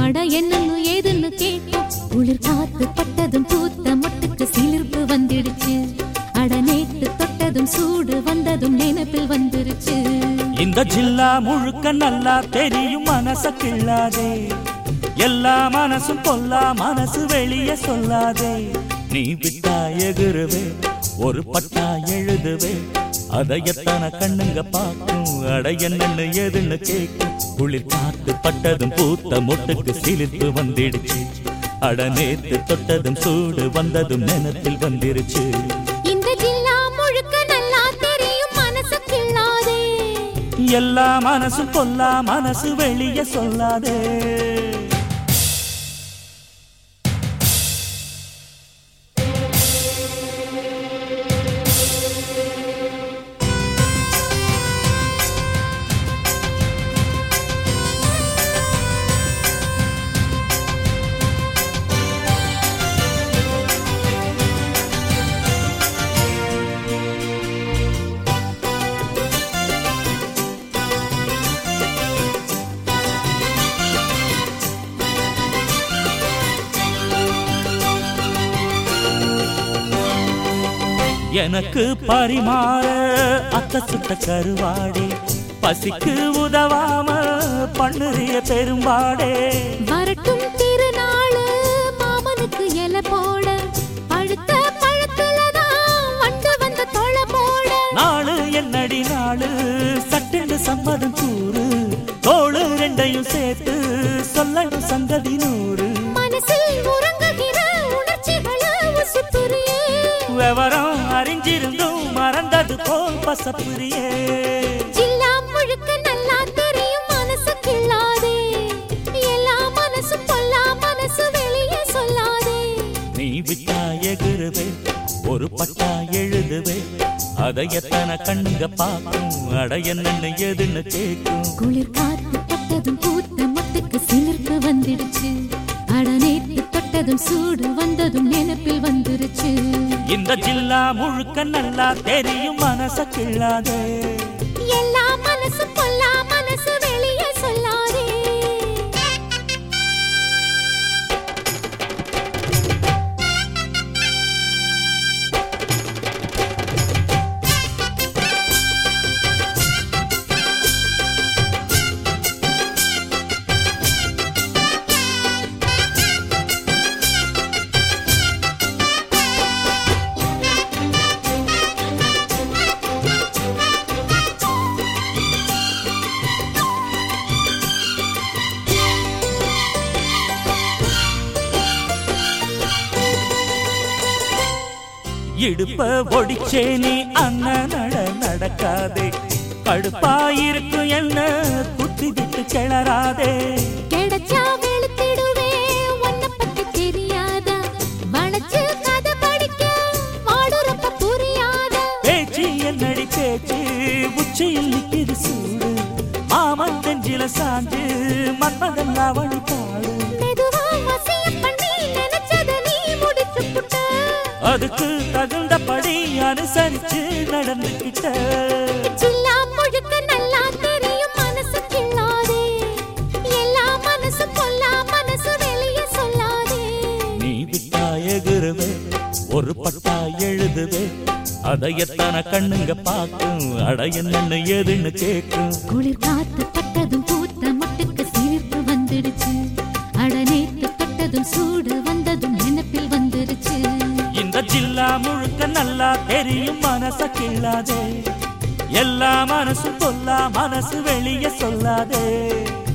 அட என்னன்னு ஏதுன்னு கேட்கும் குளிர் காத்து பட்டதும் பூத்த மொட்டுக்கு சிலிர்ப்பு வந்துடுச்சு அட நேத்து தொட்டதும் சூடு வந்ததும் நினைப்பில் வந்துருச்சு இந்த ஜில்லா முழுக்க நல்லா தெரியும் மனச கிள்ளாதே எல்லா மனசும் பொல்லா மனசு வெளிய சொல்லாதே நீ விட்டா எகுருவே ஒரு பட்டா எழுதுவே அதை எத்தனை கண்ணுங்க பார்க்கும் அட என்னன்னு ஏதுன்னு கேட்கும் குளிர் காத்து பட்டதும் பூத்த மொட்டுக்கு சிலிர்ப்பு வந்துடுச்சு அட நேத்து தொட்டதும் சூடு வந்ததும் நினத்தில் வந்துருச்சு இந்த ஜில்லா முழுக்க நல்லா தெரியும் மனசு கிள்ளாதே எல்லா மனசும் பொல்லா மனசு வெளிய சொல்லாதே எனக்கு பரிமாற அத்த சுத்த கருவாடே பசிக்கு உதவாம பண்ணுறிய பெரும்பாடே வரட்டும் திருநாளு மாமனுக்கு இலை போட பழுத்த பழத்துலதான் வண்டு வந்த தொலை போட நாளு என்னடி நாளு சட்டென்று சம்மதம் கூறு தோளு ரெண்டையும் சேர்த்து சொல்லணும் சங்கதி நூறு மனசில் உறங்குகிற உணர்ச்சிகளை உசுப்புரியே விவரம் அறிஞ்சிருந்தும் மறந்தது போல் பசப்புரியே ஜில்லா முழுக்க நல்லா தெரியும் மனசு கிள்ளாதே எல்லா மனசும் பொல்லா மனசு வெளியே சொல்லாதே நீ விட்டா எகுருவே ஒரு பட்டா எழுதுவே அதை எத்தனை கண்ணுங்க பார்க்கும் அட என்னன்னு எதுன்னு கேட்கும் குளிர் காத்து பட்டதும் பூத்த மொட்டுக்கு சிலிர்ப்பு வந்துடுச்சு அட நேத்து தொட்டதும் சூடு வந்ததும் நினைப்பில் வந்துருச்சு இந்த ஜில்லா முழுக்க நல்லா தெரியும் மனச கிள்ளாதே எல்லா மனசும் பொல்லா மனசு வெளியே சொல்லாதே இடுப்ப ஒடிச்சே நீ அண்ணன் நட நடக்காதே கடுப்பாயிருக்கும் என்ன குத்தி விட்டு கிளறாதே கிடைச்சா வெளுத்திடுவே உன்னை பத்தி தெரியாதா வளைச்சு கதை படிக்க வாடுறப்ப புரியாதா பேச்சு என்னடி பேச்சு உச்சியில் நிக்கிது சூடு மாமன் நெஞ்சில சாஞ்சு மன்மதன் லாவணி பாடு மெதுவா வசியம் பண்ணி நினைச்சத நீ முடிச்சு புட்ட அதுக்கு தகுந்தபடி அனுசரிச்சு நடந்துகிட்ட ஜில்லா முழுக்க நல்லா தெரியும் மனசு கிள்ளாதே எல்லா மனசும் பொல்லா மனசு வெளியே சொல்லாதே நீ விட்டா எகுருவே ஒரு பட்டா எழுதுவே அதை எத்தனை கண்ணுங்க பார்க்கும் அட என்னன்னு ஏதுன்னு கேட்கும் குளிர் காத்து பட்டதும் பூத்த மொட்டுக்கு சிரிப்பு வந்துடுச்சு அட நேத்து தொட்டதும் சூடு வந்ததும் நினைப்பில் வந்துருச்சு இந்த ஜில்லா முழுக்க நல்லா தெரியும் மனச கிள்ளாதே எல்லா மனசும் பொல்லா மனசு வெளிய சொல்லாதே